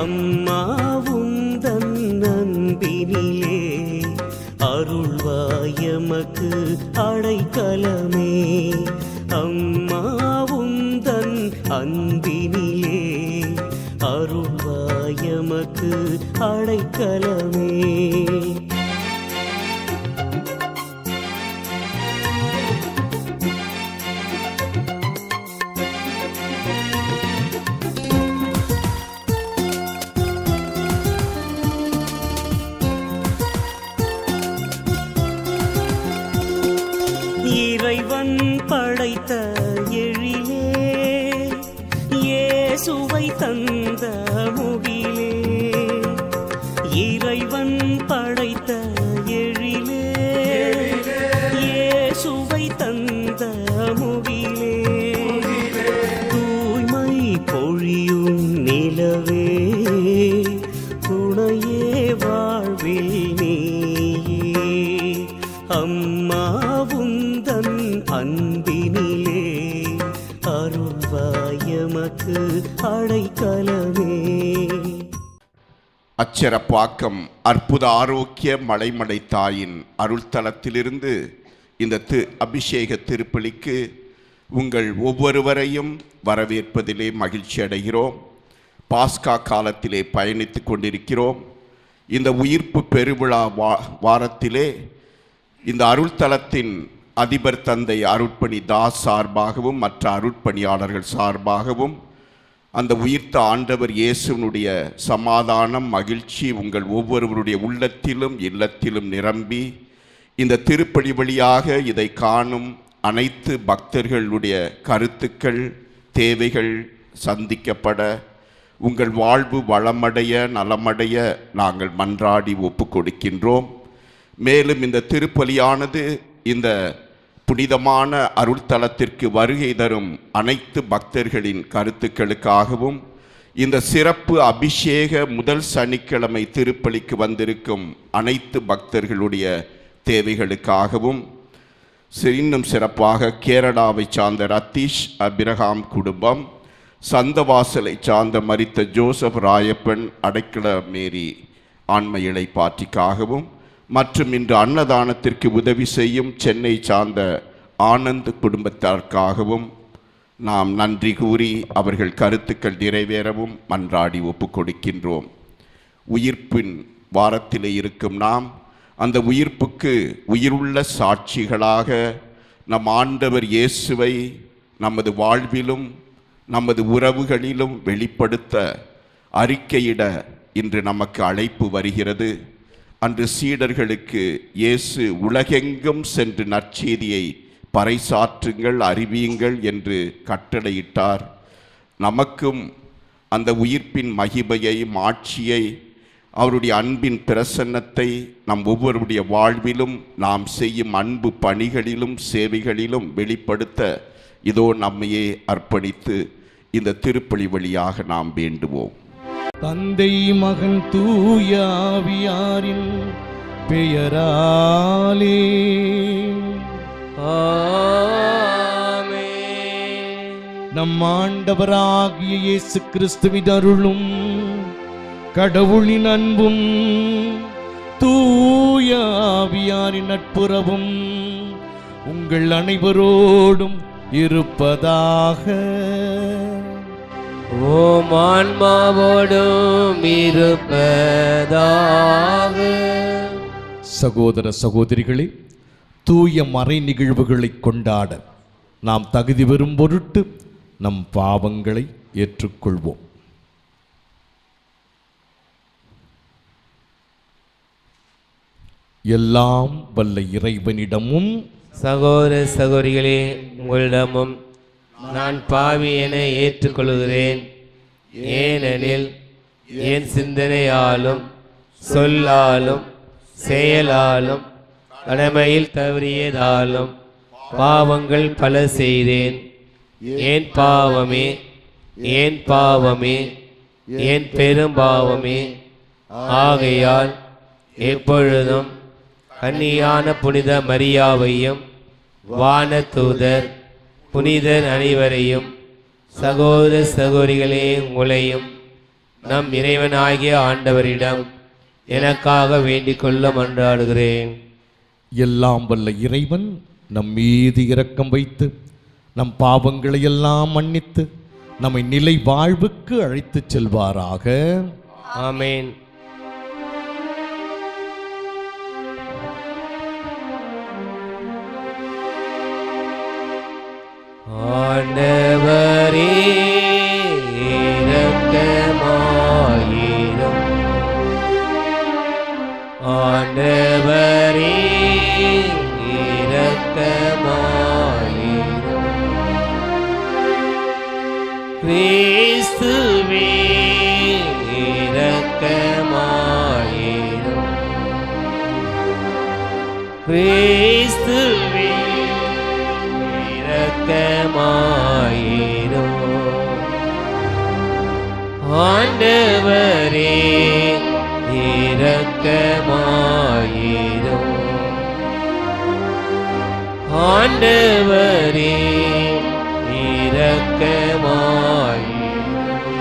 அம்மாவுந்தன் அன்பினிலே அருள்வாயமக்கு அடைக்கலமே அம்மாவுந்தன் அன்பினிலே அருள்வாயமக்கு அடைக்கலமே இறைவன் படைத்த எழிலே இயேசுவை தந்த முகிலே இறைவன் படைத்த எழிலே இயேசுவை தந்த முகிலே தூய்மை பொழியும் நிலவே துணையே வாழ்வில் நீயே அம்மாவுந்தன் அன்பினிலே அருள்வாயமக்கு அடைக்கலமே அச்சரப்பாக்கம் அற்புத ஆரோக்கிய மலைமடை தாயின் அருள்தலத்திலிருந்து இந்த தி அபிஷேக திருப்பலிக்கு உங்கள் ஒவ்வொருவரையும் வரவேற்பதிலே மகிழ்ச்சி அடைகிறோம் பாஸ்கா காலத்திலே பயணித்துக் கொண்டிருக்கிறோம் இந்த உயிர்ப்பு பெருவிழா வா வாரத்திலே இந்த அருள்தலத்தின் அதிபர் தந்தை அருட்பணி தாஸ் சார்பாகவும் மற்ற அருட்பணியாளர்கள் சார்பாகவும் அந்த உயிர்த்த ஆண்டவர் இயேசுனுடைய சமாதானம் மகிழ்ச்சி உங்கள் ஒவ்வொருவருடைய உள்ளத்திலும் இல்லத்திலும் நிரம்பி இந்த திருப்பலி வழியாக இதை காணும் அனைத்து பக்தர்களுடைய கருத்துக்கள் தேவைகள் சந்திக்கப்பட உங்கள் வாழ்வு வளமடைய நலமடைய நாங்கள் மன்றாடி ஒப்பு கொடுக்கின்றோம் மேலும் இந்த திருப்பலியானது இந்த புனிதமான அருள்தலத்திற்கு வருகை தரும் அனைத்து பக்தர்களின் கருத்துக்களுக்காகவும் இந்த சிறப்பு அபிஷேக முதல் சனிக்கிழமை திருப்பலிக்கு வந்திருக்கும் அனைத்து பக்தர்களுடைய தேவைகளுக்காகவும் சி- இன்னும் சிறப்பாக கேரளாவை சார்ந்த ரத்தீஷ் அபிரகாம் குடும்பம் சந்தவாசலை சார்ந்த மரித்த ஜோசப் ராயப்பன் அடைக்கல மேரி ஆன்ம இளைப்பாற்றிக்காகவும் மற்றும் இன்று அன்னதானத்திற்கு உதவி செய்யும் சென்னை சார்ந்த ஆனந்த் குடும்பத்தாருக்காகவும் நாம் நன்றி கூறி அவர்கள் கருத்துக்கள் நிறைவேறவும் மன்றாடி ஒப்புக் கொடுக்கின்றோம் உயிர்ப்பின் வாரத்திலே இருக்கும் நாம் அந்த உயிர்ப்புக்கு உயிருள்ள சாட்சிகளாக நம் ஆண்டவர் இயேசுவை நமது வாழ்விலும் நமது உறவுகளிலும் வெளிப்படுத்த அறிக்கையிட இன்று நமக்கு அழைப்பு வருகிறது அன்று சீடர்களுக்கு இயேசு உலகெங்கும் சென்று நற்செய்தியை பறைசாற்றுங்கள் அறிவியுங்கள் என்று கட்டளையிட்டார் நமக்கும் அந்த உயிர்ப்பின் மகிமையை மாட்சியை அவருடைய அன்பின் பிரசன்னத்தை நம் ஒவ்வொருடைய வாழ்விலும் நாம் செய்யும் அன்பு பணிகளிலும் சேவைகளிலும் வெளிப்படுத்த இதோ நம்மையே அர்ப்பணித்து இந்த திருப்பலி வழியாக நாம் வேண்டுவோம் தந்தை மகன் தூயாவியாரின் பெயராலே நம் ஆண்டவராகிய இயேசு கிறிஸ்துவின் அருளும் கடவுளின் அன்பும் தூயாவியாரின் நட்புறவும் உங்கள் அனைவரோடும் இருப்பதாக ஓம் ஆன்மாவோடும் இருப்பதாக சகோதர சகோதரிகளே தூய மறை நிகழ்வுகளை கொண்டாட நாம் தகுதி பெறும் பொருட்டு நம் பாவங்களை ஏற்றுக்கொள்வோம் எல்லாம் வல்ல இறைவனிடமும் சகோதர சகோதரிகளே உங்களிடமும் நான் பாவி என ஏற்றுக்கொள்கிறேன் ஏனெனில் என் சிந்தனையாலும் சொல்லாலும் செயலாலும் கடமையில் தவறியதாலும் பாவங்கள் பல செய்தேன் ஏன் பாவமே ஏன் பாவமே ஏன் பெரும் பாவமே ஆகையால் எப்பொழுதும் கன்னியான புனித மரியாவையும் வானதூதர் புனிதர் அனைவரையும் சகோதர சகோதரிகளே உங்களையும் நம் இறைவனாகிய ஆண்டவரிடம் எனக்காக வேண்டிக் கொள்ள மன்றாடுகிறேன் எல்லாம் வல்ல இறைவன் நம் மீது இரக்கம் வைத்து நம் பாவங்களை எல்லாம் மன்னித்து நம்மை நிலை வாழ்வுக்கு அழைத்துச் செல்வாராக ஆமென் ஆண்டவரே இரக்கமாயிரும் ஆண்டவரே இரக்கமாயிரும் கிறிஸ்துவே இரக்கமாயிரும் கிறிஸ்துவே இரக்கமாயிரும் ஆண்டவரே இரக்கமாயிரும் ஆண்டவரே இரக்கமாயிரும்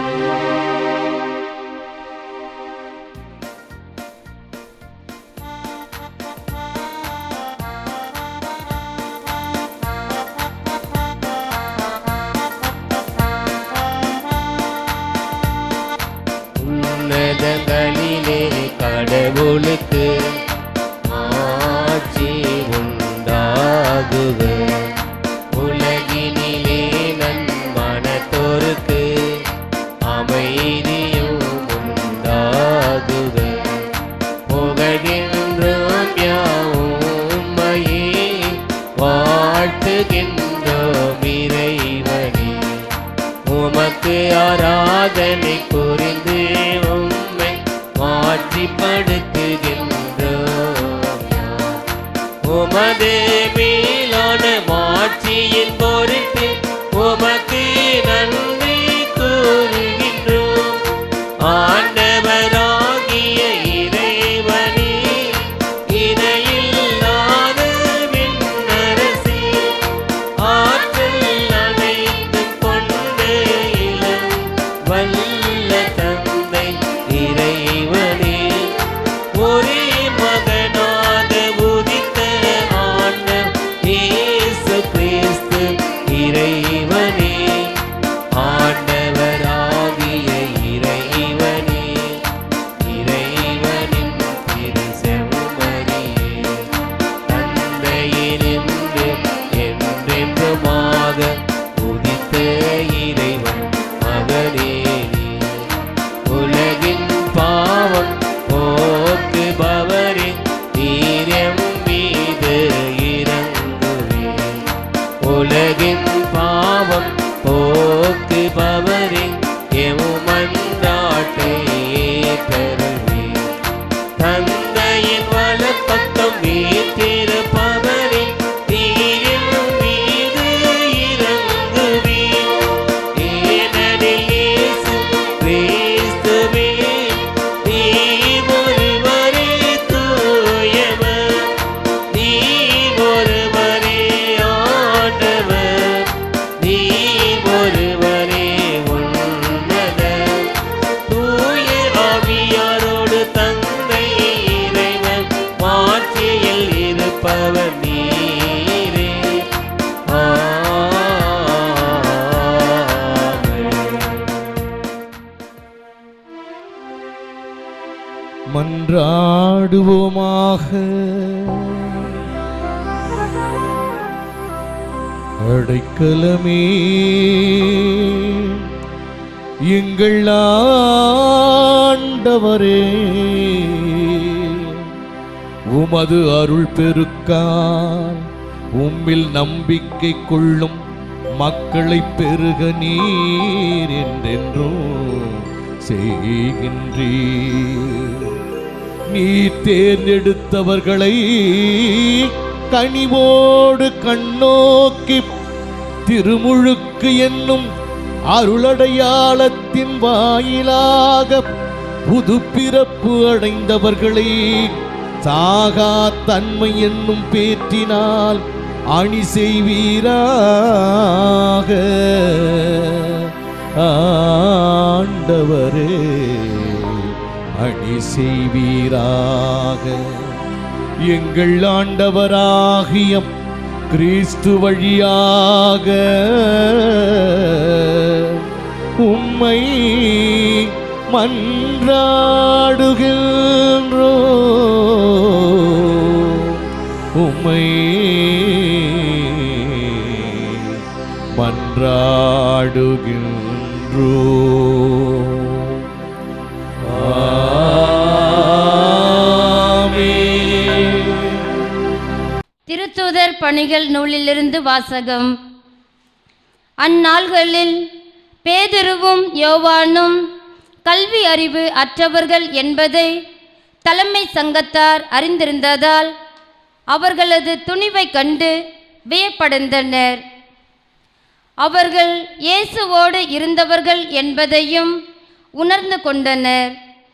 உன்னதங்களிலே கடவுளுக்கு ஆட்சி உண்டாகுக உலகினிலே நன்மனத்தோருக்கு அமைதியும் உண்டாகுக புகழ்கின்றோம் யாவும்மையே வாழ்த்துகின்றோம் இறைவனே உமக்கு ஆராதனை புரிந்து உம்மை மாற்றிப்படுத்துகின்றோம் உமது மேலான மாட்சியின் பொருட்டு உமக்கு நன்றி கூறுகின்றோம் ஆண்டவராகிய இறைவனே இணையில்லாத விண்ணரசே ஆற்றல் அனைத்தும் கொண்ட இளம் வல்ல தந்தை இறைவனே ஒரே மகனாக உதித்த ஆண்ட இயேசு கிறிஸ்து இறைவனே ஆண்டவராகிய இறைவனே இறைவனின் திரு செம்மறியே தந்தையிலிருந்து என்றென்றுமாக உதித்த இறைவன் மகனே நீ. உலகின் பாவம் போக்குபவரே நீரம் மீது இறங்குவே உலகின் பாவம் போக்குபவரே எம்மன்றாட்டை ஏற்றருவே தந்தையின் வலப்பக்கம் வீற்றிருப்பவரே தீரின் மீது இறங்குவே ஏனெனில் இயேசு கிறிஸ்துவே நீ ஒருவரே தூயவர் நீ ஒருவரே ஆண்டவர் நீ ஒருவரே உன்னதர் தூய ஆவியாரோடு தந்தை இறைவன் மாட்சியில் இருப்பவர் நீரே ஆமென். மன்றாடுவோமாக அடைக்கலமே எங்கள் ஆண்டவரே உமது அருள் பெருக்கால் உம்மில் நம்பிக்கை கொள்ளும் மக்களை பெருக நீர் என்றென்றும் செய்கின்றீர் நீ தேர்ந்தெடுத்தவர்களை கனிவோடு கண்ணோக்கி திருமுழுக்கு என்னும் அருளடையாளத்தின் வாயிலாக புது பிறப்பு அடைந்தவர்களை சாகா தன்மை என்னும் பேற்றினால் அணி செய்வீராக ஆண்டவரே அணி செய்வீராக எங்கள் ஆண்டவராகிய கிறிஸ்து வழியாக உம்மை மன்றாடுகின்றோ உம்மை மன்றாடுகின்றோ ஆமென். திருத்தூதர் பணிகள் நூலிலிருந்து வாசகம் அந்நாள்களில் பேதுருவும் யோவானும் கல்வி அறிவு அற்றவர்கள் என்பதை தலைமை சங்கத்தார் அறிந்திருந்ததால் அவர்களது துணிவை கண்டு வியப்படைந்தனர் அவர்கள் இயேசுவோடு இருந்தவர்கள் என்பதையும் உணர்ந்து கொண்டனர்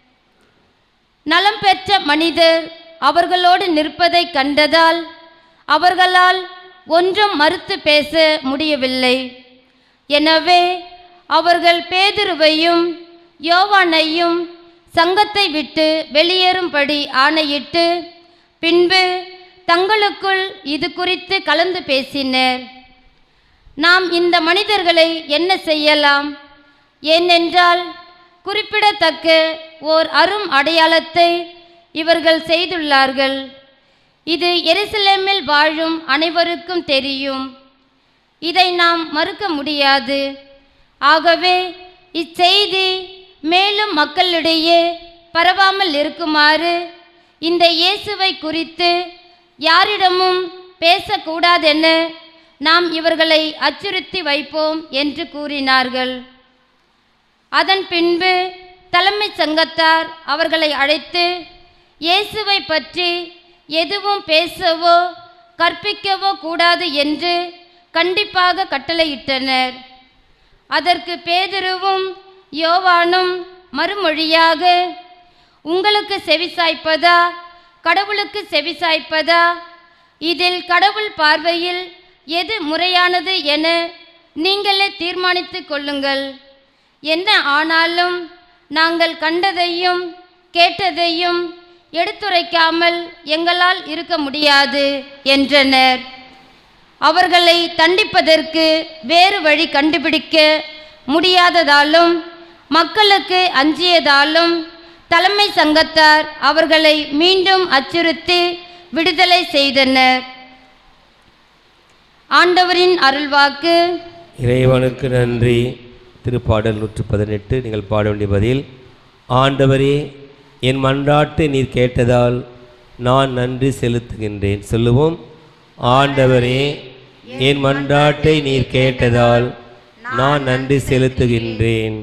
நலம் பெற்ற மனிதர் அவர்களோடு நிற்பதை கண்டதால் அவர்களால் ஒன்றும் மறுத்து பேச முடியவில்லை எனவே அவர்கள் பேதுருவையும் யோவானையும் சங்கத்தை விட்டு வெளியேறும்படி ஆணையிட்டு பின்பு தங்களுக்குள் இது குறித்து கலந்து பேசினர் நாம் இந்த மனிதர்களை என்ன செய்யலாம் ஏனென்றால் குறிப்பிடத்தக்க ஓர் அரும் அடையாளத்தை இவர்கள் செய்துள்ளார்கள் இது எருசலேமில் வாழும் அனைவருக்கும் தெரியும் இதை நாம் மறுக்க முடியாது ஆகவே இச்செய்தி மேலும் மக்களிடையே பரவாமல் இருக்குமாறு இந்த இயேசுவை குறித்து யாரிடமும் பேசக்கூடாதென நாம் இவர்களை அச்சுறுத்தி வைப்போம் என்று கூறினார்கள் அதன் பின்பு தலைமைச் சங்கத்தார் அவர்களை அழைத்து இயேசுவை பற்றி எதுவும் பேசவோ கற்பிக்கவோ கூடாது என்று கண்டிப்பாக கட்டளையிட்டனர் அதற்கு பேதுருவும் யோவானும் மறுமொழியாக உங்களுக்கு செவிசாய்ப்பதா கடவுளுக்கு செவிசாய்ப்பதா இதில் கடவுள் பார்வையில் எது முறையானது என நீங்களே தீர்மானித்துக் கொள்ளுங்கள் என்ன ஆனாலும் நாங்கள் கண்டதையும் கேட்டதையும் எடுத்துரைக்காமல் எங்களால் இருக்க முடியாது என்றனர் அவர்களை தண்டிப்பதற்கு வேறு வழி கண்டுபிடிக்க முடியாததாலும் மக்களுக்கு அஞ்சியதாலும் தலைமை சங்கத்தார் அவர்களை மீண்டும் அச்சுறுத்தி விடுதலை செய்தனர் ஆண்டவரின் அருள்வாக்கு இறைவனுக்கு நன்றி திருப்பாடல் நூற்று பதினெட்டு நீங்கள் பாட வேண்டிய பதில் ஆண்டவரே என் மன்றாட்டு நீர் கேட்டதால் நான் நன்றி செலுத்துகின்றேன் சொல்லுவோம் ஆண்டவரே என் மன்றாட்டை நீர் கேட்டதால் நான் நன்றி செலுத்துகின்றேன்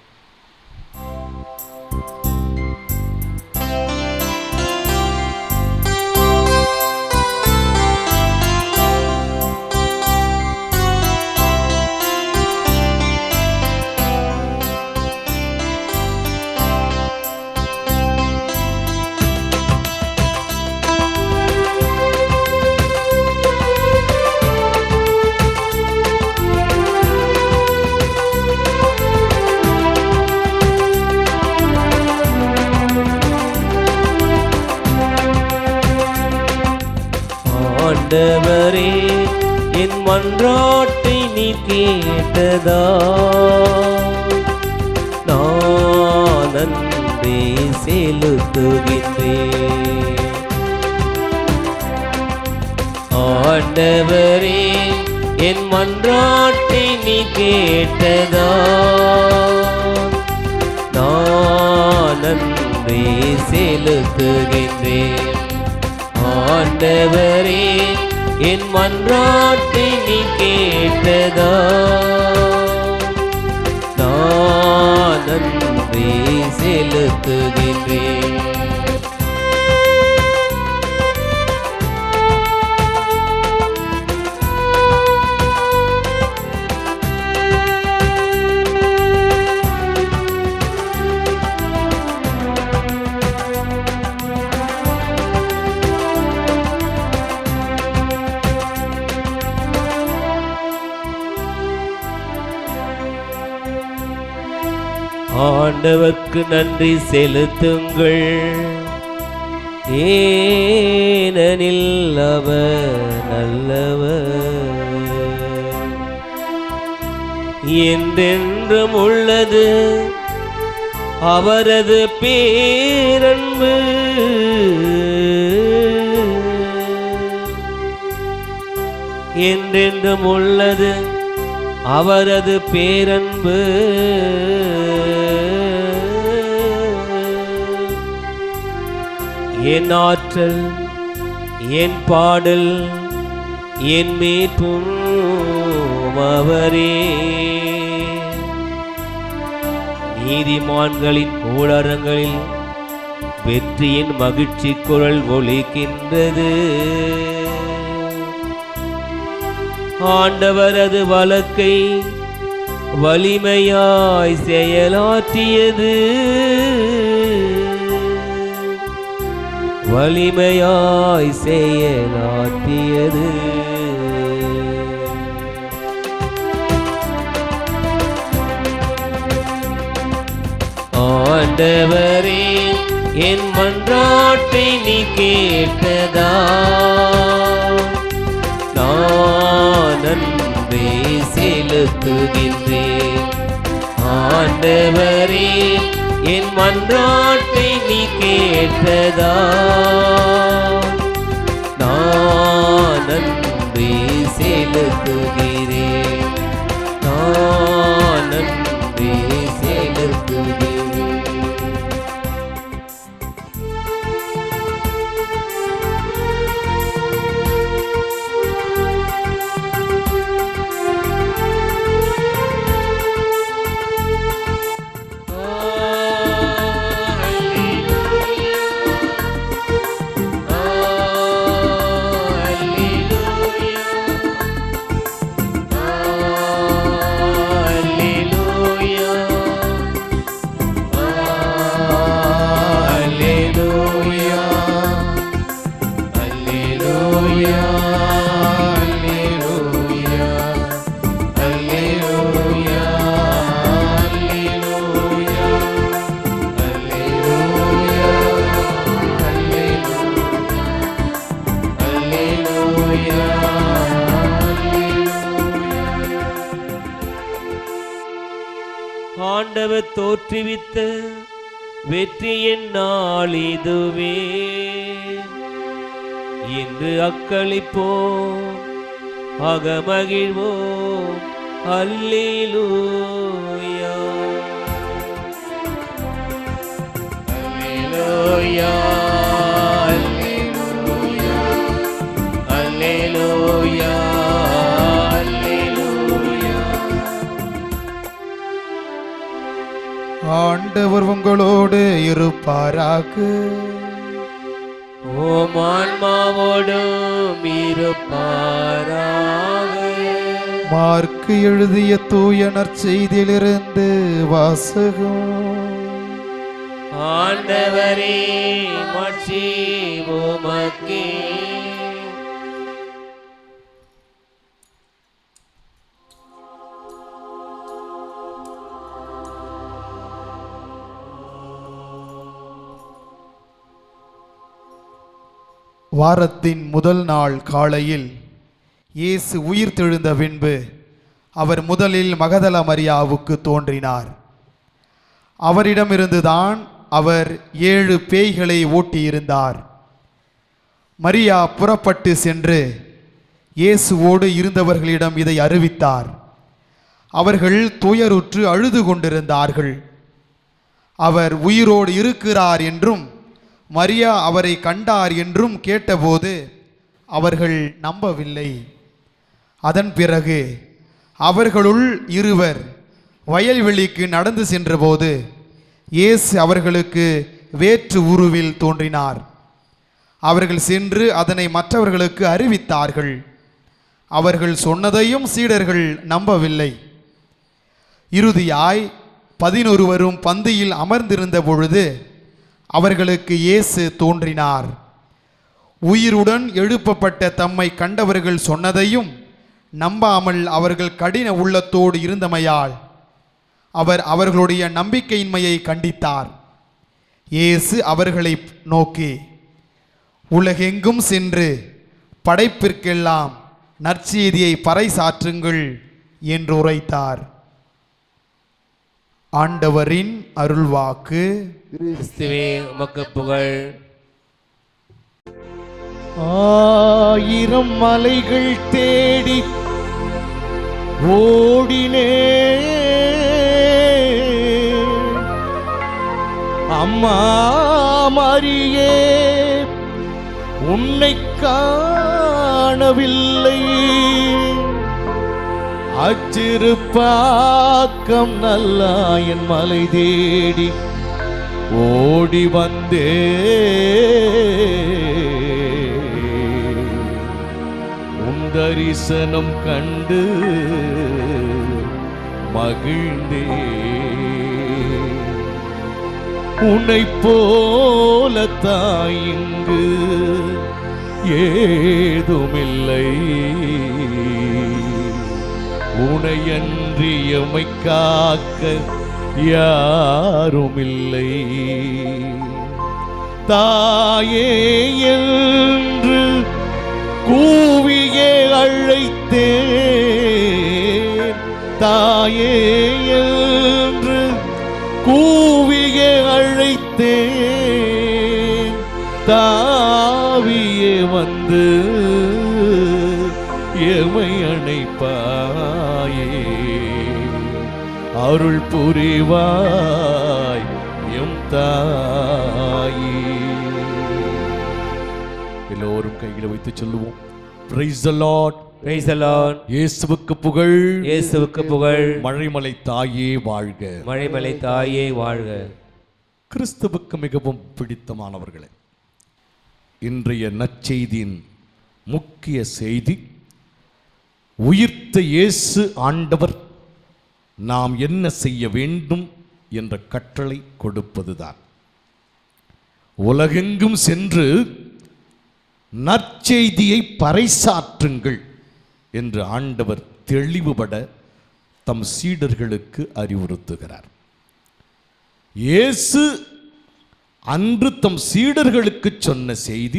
ஆண்டவரே என் மன்றாட்டை நீ கேட்டதா நான் நன்றி செலுத்துகின்றேன் ஆண்டவரே என் மன்றாட்டை நீ கேட்டதா நான் நன்றி செலுத்துகின்றேன் ஆண்டவரே என் மன்றாட்டை நீ கேட்டதா நான் நன்றி செலுத்துகின்றேன் ஆண்டவர்க்கு நன்றி செலுத்துங்கள் ஏனெனில் அவர் நல்லவர் என்றென்றும் உள்ளது அவரது பேரன்பு என்றென்றும் உள்ளது அவரது பேரன்பு என் ஆற்றல் என் பாடல் என் மீட்பும் அவரே நீதிமான்களின் கூடாரங்களில் வெற்றியின் மகிழ்ச்சி குரல் ஒலிக்கின்றது ஆண்டவரது வழக்கை வலிமையாய் செயலாற்றியது வலிமையாய் செயலாற்றியது ஆண்டவரே என் மன்றாட்டை நீ கேட்டதா நான் நன்றி செலுத்துகின்றேன் ஆண்டவரே என் மன்றாட்டை நீ கேட்டதா நான் நன்றி செலுத்துகிறேன் நான் நன்றி செலுத்துகிறேன் ஆண்டவர் தோற்றுவித்த வெற்றியின் நாள் இதுவே இன்று அக்களிப்போம் அகமகிழ்வோம் அல்லேலூயா அல்லேலூயா அல்லேலூயா அல்லேலூயா அல்லேலூயா ஆண்டவர் உங்களோடு இருப்பாராக ஓம் ஆன்மாவோடும் இருப்பாராக மார்க்கு எழுதிய தூய நற்செய்தியிலிருந்து வாசகம் ஆண்டவரே மாட்சி உமக்கே வாரத்தின் முதல் நாள் காலையில் இயேசு உயிர் தெழுந்த பின்பு அவர் முதலில் மகதல மரியாவுக்கு தோன்றினார் அவரிடமிருந்துதான் அவர் ஏழு பேய்களை ஓட்டியிருந்தார் மரியா புறப்பட்டு சென்று இயேசுவோடு இருந்தவர்களிடம் இதை அறிவித்தார் அவர்கள் துயருற்று அழுது கொண்டிருந்தார்கள் அவர் உயிரோடு இருக்கிறார் என்றும் மரியா அவரை கண்டார் என்றும் கேட்டபோது அவர்கள் நம்பவில்லை அதன் பிறகு அவர்களுள் இருவர் வயல்வெளிக்கு நடந்து சென்றபோது இயேசு அவர்களுக்கு வேற்று உருவில் தோன்றினார் அவர்கள் சென்று அதனை மற்றவர்களுக்கு அறிவித்தார்கள் அவர்கள் சொன்னதையும் சீடர்கள் நம்பவில்லை இறுதியாய் பதினொருவரும் பந்தியில் அமர்ந்திருந்த பொழுது அவர்களுக்கு இயேசு தோன்றினார் உயிருடன் எழுப்பப்பட்ட தம்மை கண்டவர்கள் சொன்னதையும் நம்பாமல் அவர்கள் கடின உள்ளத்தோடு இருந்தமையால் அவர் அவர்களுடைய நம்பிக்கையின்மையை கண்டித்தார் இயேசு அவர்களை நோக்கி உலகெங்கும் சென்று படைப்பிற்கெல்லாம் நற்செய்தியை பறைசாற்றுங்கள் என்று உரைத்தார் ஆண்டவரின் அருள்வாக்கு கிறிஸ்துவே உமக்கு புகழ் ஆயிரம் மலைகள் தேடி ஓடினே அம்மா மரியே உன்னை காணவில்லை அச்சிறுப்பாக்கம் நல்லா என் மலை தேடி ஓடி வந்தே உன் தரிசனம் கண்டு மகிழ்ந்தே உன்னை போல தாயிங்கு ஏதுமில்லை உனையன்றி எமை காக்க யாருமில்லை தாயே என்று கூவியே அழைத்தேன் தாயே என்று கூவியே அழைத்தேன் தாவியே வந்து எமை அணைப்பாயே அருள் புரிவாய் எம் தாயே எல்லோரும் கையில வைத்து சொல்லுவோம் praise the Lord praise the Lord இயேசுவுக்கு புகழ் இயேசுவுக்கு புகழ் மழைமலை தாயே வாழ்க மழைமலை தாயே வாழ்க கிறிஸ்துவுக்கு மிகவும் பிடித்தமானவர்களே இன்றைய நற்செய்தியின் முக்கிய செய்தி உயிர்த்த இயேசு ஆண்டவர் நாம் என்ன செய்ய வேண்டும் என்ற கட்டளை கொடுப்பதுதான் உலகெங்கும் சென்று நற்செய்தியை பறைசாற்றுங்கள் என்று ஆண்டவர் தெளிவுபட தம் சீடர்களுக்கு அறிவுறுத்துகிறார் இயேசு அன்று தம் சீடர்களுக்கு சொன்ன செய்தி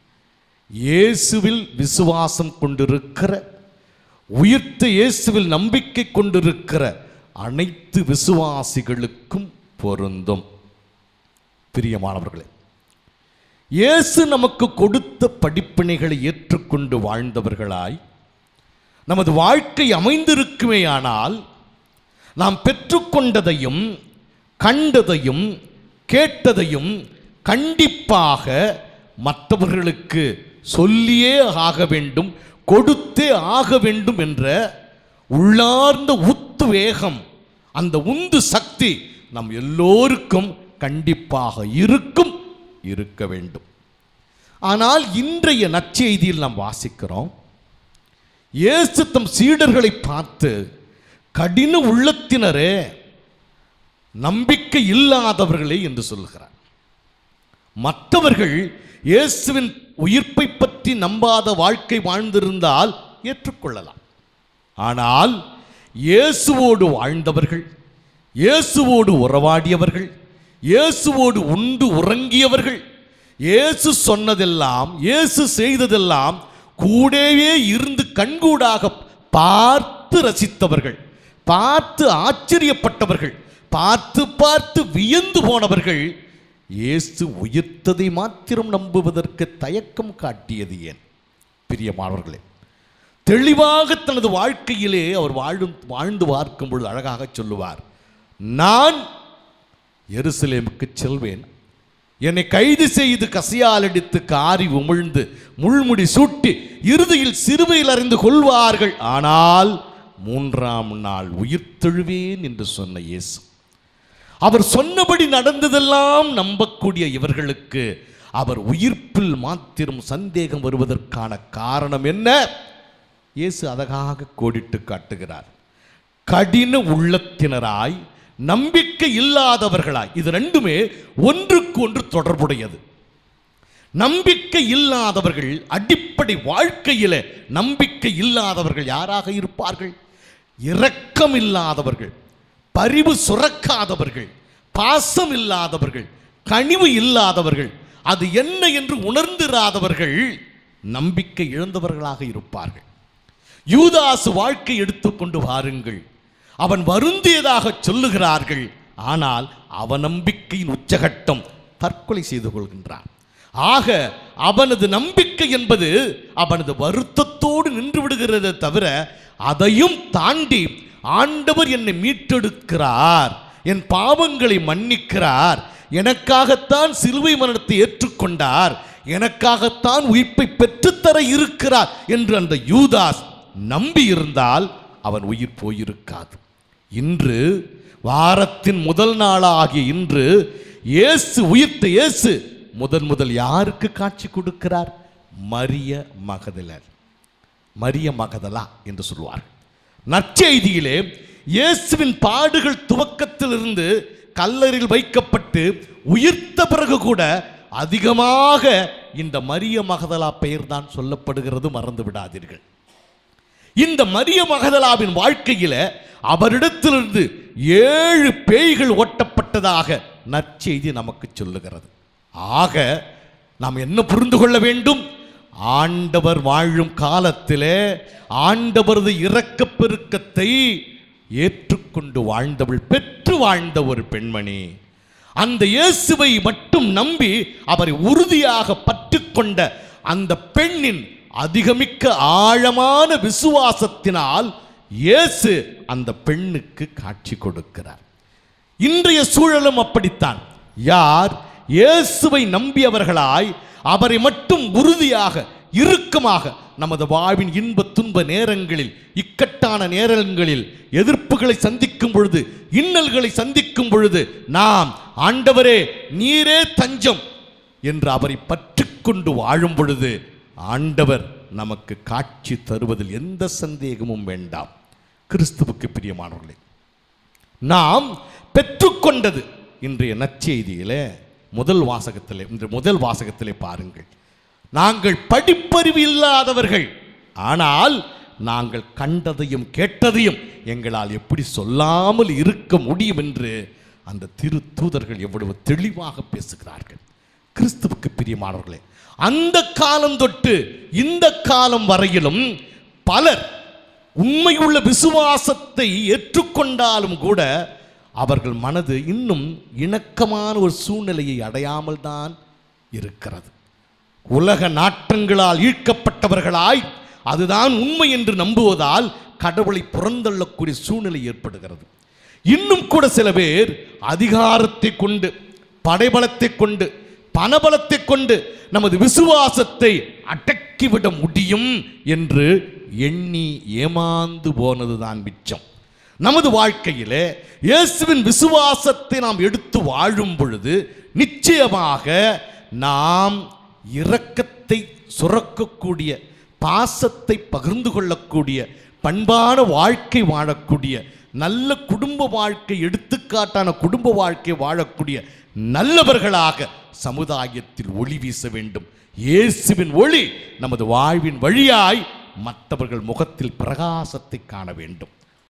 இயேசுவில் விசுவாசம் கொண்டிருக்கிற உயிர்த்த இயேசுவில் நம்பிக்கை கொண்டிருக்கிற அனைத்து விசுவாசிகளுக்கும் பொருந்தும் பிரியமானவர்களே இயேசு நமக்கு கொடுத்த படிப்பினைகளை ஏற்றுக்கொண்டு வாழ்ந்தவர்களாய் நமது வாழ்க்கை அமைந்திருக்குமேயானால் நாம் பெற்றுக்கொண்டதையும் கண்டதையும் கேட்டதையும் கண்டிப்பாக மற்றவர்களுக்கு சொல்லியே ஆக வேண்டும் கொடுத்தே ஆக வேண்டும் என்ற உள்ளார்ந்த உத்வேகம் அந்த உந்து சக்தி நம் எல்லோருக்கும் கண்டிப்பாக இருக்கும் இருக்க வேண்டும் ஆனால் இன்றைய நற்செய்தியில் நாம் வாசிக்கிறோம் இயேசு தம் சீடர்களை பார்த்து கடின உள்ளத்தினரே நம்பிக்கை இல்லாதவர்களே என்று சொல்கிறார் மற்றவர்கள் இயேசுவின் உயிர்ப்பை பற்றி நம்பாத வாழ்க்கை வாழ்ந்திருந்தால் ஏற்றுக்கொள்ளலாம் ஆனால் இயேசுவோடு வாழ்ந்தவர்கள் இயேசுவோடு உறவாடியவர்கள் இயேசுவோடு உண்டு உறங்கியவர்கள் இயேசு சொன்னதெல்லாம் இயேசு செய்ததெல்லாம் கூடவே இருந்து கண்கூடாக பார்த்து ரசித்தவர்கள் பார்த்து ஆச்சரியப்பட்டவர்கள் பார்த்து பார்த்து வியந்து போனவர்கள் இயேசு உயிர்த்ததை மாத்திரம் நம்புவதற்கு தயக்கம் காட்டியது ஏன் பிரியமானவர்களே தெளிவாக தனது வாழ்க்கையிலே அவர் வாழும் வாழ்ந்து பார்க்கும் பொழுது அழகாக சொல்லுவார் நான் எருசலேமுக்கு செல்வேன் என்னை கைது செய்து கசியால் அடித்து காரி உமிழ்ந்து முள்முடி சூட்டி இறுதியில் சிறுவையில் அறிந்து கொள்வார்கள் ஆனால் மூன்றாம் நாள் உயிர்த்தெழுவேன் என்று சொன்ன இயேசு அவர் சொன்னபடி நடந்ததெல்லாம் நம்பக்கூடிய இவர்களுக்கு அவர் உயிர்ப்பில் மாத்திரம் சந்தேகம் வருவதற்கான காரணம் என்ன இயேசு அழகாக கோடிட்டு காட்டுகிறார் கடின உள்ளத்தினராய் நம்பிக்கை இல்லாதவர்களாய் இது ரெண்டுமே ஒன்றுக்கு ஒன்று தொடர்புடையது நம்பிக்கை இல்லாதவர்கள் அடிப்படை வாழ்க்கையில நம்பிக்கை இல்லாதவர்கள் யாராக இருப்பார்கள் இரக்கம் இல்லாதவர்கள் பரிவு சுரக்காதவர்கள் பாசம் இல்லாதவர்கள் கனிவு இல்லாதவர்கள் அது என்ன என்று உணர்ந்திராதவர்கள் நம்பிக்கை இழந்தவர்களாக இருப்பார்கள் யூதாசு வாழ்க்கை எடுத்துக்கொண்டு வாருங்கள் அவன் வருந்தியதாக சொல்லுகிறார்கள் ஆனால் அவநம்பிக்கையின் உச்சகட்டம் தற்கொலை செய்து கொள்கின்றான் ஆக அவனது நம்பிக்கை என்பது அவனது வருத்தத்தோடு நின்று விடுகிறதே தவிர அதையும் தாண்டி ஆண்டவர் என்னை மீட்டெடுக்கிறார் என் பாவங்களை மன்னிக்கிறார் எனக்காகத்தான் சிலுவை மரணத்தை ஏற்றுக்கொண்டார் எனக்காகத்தான் உயிர்ப்பை பெற்றுத்தர இருக்கிறார் என்று அந்த யூதாஸ் நம்பி இருந்தால் அவன் உயிர் போயிருக்காது இன்று வாரத்தின் முதல் நாளாகிய இன்று இயேசு உயிர்த்த இயேசு முதன் முதல் யாருக்கு காட்சி கொடுக்கிறார் மரிய மகதலர் மரிய மகதலா என்று சொல்வார் நற்செய்தியிலே இயேசுவின் பாடுகள் துவக்கத்திலிருந்து கல்லறில் வைக்கப்பட்டு உயிர்த்த பிறகு கூட அதிகமாக இந்த மரிய மகதலா பெயர்தான் சொல்லப்படுகிறது மறந்து விடாதீர்கள் இந்த மரிய மகதலாவின் வாழ்க்கையில அவரிடத்திலிருந்து ஏழு பேய்கள் ஓட்டப்பட்டதாக நற்செய்தி நமக்கு சொல்லுகிறது ஆக நாம் என்ன புரிந்து கொள்ள வேண்டும் ஆண்டவர் வாழும் காலத்திலே ஆண்டவரது இரக்கப் பெருக்கத்தை ஏற்றுக்கொண்டு வாழ்ந்தவள் பெற்று வாழ்ந்த ஒரு பெண்மணி அந்த இயேசுவை மட்டும் நம்பி அவரை உறுதியாக பற்றிக்கொண்ட அந்த பெண்ணின் அதிகமிக்க ஆழமான விசுவாசத்தினால் இயேசு அந்த பெண்ணுக்கு காட்சி கொடுக்கிறார் இன்றைய சூழலும் அப்படித்தான் யார் இயேசுவை நம்பியவர்களாய் அவரை மட்டும் உறுதியாக இறுக்கமாக நமது வாழ்வின் இன்ப துன்ப நேரங்களில் இக்கட்டான நேரங்களில் எதிர்ப்புகளை சந்திக்கும் பொழுது இன்னல்களை சந்திக்கும் பொழுது நாம் ஆண்டவரே நீரே தஞ்சம் என்று அவரை பற்றிக்கொண்டு வாழும் பொழுது ஆண்டவர் நமக்கு காட்சி தருவதில் எந்த சந்தேகமும் வேண்டாம் கிறிஸ்துவுக்கு பிரியமானவர்களே நாம் பெற்றுக்கொண்டது இன்றைய நற்செய்தியிலே முதல் வாசகத்திலே இன்று முதல் வாசகத்திலே பாருங்கள் நாங்கள் படிப்பறிவு இல்லாதவர்கள் ஆனால் நாங்கள் கண்டதையும் கேட்டதையும் எங்களால் எப்படி சொல்லாமல் இருக்க முடியும் என்று அந்த திரு தூதர்கள் எவ்வளவு தெளிவாக பேசுகிறார்கள் கிறிஸ்துவுக்கு பிரியமானவர்களே அந்த காலம் தொட்டு இந்த காலம் வரையிலும் பலர் உண்மையுள்ள விசுவாசத்தை ஏற்றுக்கொண்டாலும் கூட அவர்கள் மனது இன்னும் இணக்கமான ஒரு சூழ்நிலையை அடையாமல் தான் இருக்கிறது உலக நாட்டங்களால் ஈர்க்கப்பட்டவர்களாய் அதுதான் உண்மை என்று நம்புவதால் கடவுளை புறந்தள்ளக்கூடிய சூழ்நிலை ஏற்படுகிறது இன்னும் கூட சில பேர் அதிகாரத்தை கொண்டு படைபலத்தை கொண்டு பணபலத்தை கொண்டு நமது விசுவாசத்தை அடக்கிவிட முடியும் என்று எண்ணி ஏமாந்து போனதுதான் மிச்சம் நமது வாழ்க்கையிலே இயேசுவின் விசுவாசத்தை நாம் எடுத்து வாழும் பொழுது நிச்சயமாக நாம் இரக்கத்தை சுரக்கக்கூடிய பாசத்தை பகிர்ந்து கொள்ளக்கூடிய பண்பான வாழ்க்கை வாழக்கூடிய நல்ல குடும்ப வாழ்க்கை எடுத்துக்காட்டான குடும்ப வாழ்க்கை வாழக்கூடிய நல்லவர்களாக சமுதாயத்தில் ஒளி வீச வேண்டும் இயேசுவின் ஒளி நமது வாழ்வின் வழியாய் மற்றவர்கள் முகத்தில் பிரகாசத்தை காண வேண்டும்